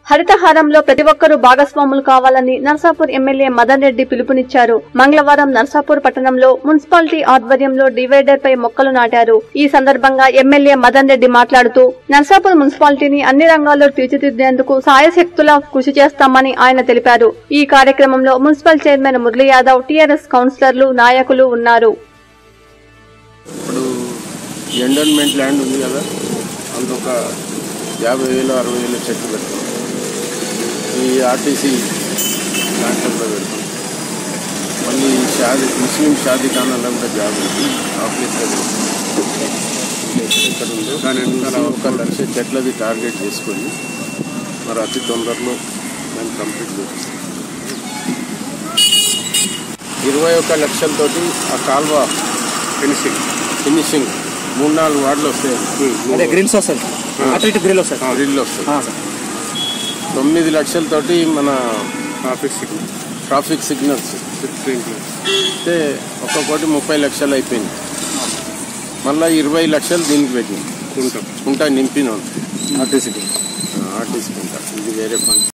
హరితహారంలో ప్రతి ఒక్కరూ భాగస్వాములు కావాలని నర్సాపూర్ ఎమ్మెల్యే మదన్ రెడ్డి పిలుపునిచ్చారు మంగళవారం నర్సాపూర్ పట్టణంలో మున్సిపాలిటీ ఆధ్వర్యంలో డివైడర్ పై మొక్కలు నాటారు ఈ సందర్భంగా ఎమ్మెల్యే మదన్ రెడ్డి మాట్లాడుతూ నర్సాపూర్ మున్సిపాలిటీని అన్ని రంగాల్లో తీర్చిదిద్దేందుకు సాయశక్తులా కృషి చేస్తామని ఆయన తెలిపారు ఈ కార్యక్రమంలో municipal chairman Murali Yadav TRS కౌన్సిలర్లు నాయకులు ఉన్నారు ఇప్పుడు ఎండోన్మెంట్ ల్యాండ్ ఉంది కదా అందుకొక యాభై వేలు అరవై వేలు చెట్లు పెడతాం ఈ ఆర్టీసీ దాంట్లో కూడా పెడతాం మళ్ళీ షాది ముస్లిం షాదీ ఖానాలో కూడా జాబ్ ఉంది ఆ ప్లేస్లో పెడతాం ఎక్కడ ఉందో దాని ఒక లక్ష చెట్లది టార్గెట్ చేసుకొని మరి అతి తొందరలో దాన్ని కంప్లీట్ చేస్తాం ఇరవై ఒక్క లక్షలతోటి ఆ కాల్వ ఫినిషింగ్ ఫినిషింగ్ మూడు నాలుగు వార్డులు వస్తాయి అదే గ్రిల్స్ వస్తుంది అటు ఇటు గ్రిల్ వస్తుంది రిల్లు వస్తాయి ఆ, సార్ తొమ్మిది లక్షలతోటి మన ట్రాఫిక్ సిగ్నల్ ట్రాఫిక్ సిగ్నల్స్ అయితే ఒక్కొక్కటి ముప్పై లక్షలు అయిపోయింది మళ్ళీ ఇరవై లక్షలు దీనికి పెట్టినాం కుంట కుంట నింపినాం ఆర్టీసీకి ఆర్టీసీ కుంట ఇది వేరే ఫండ్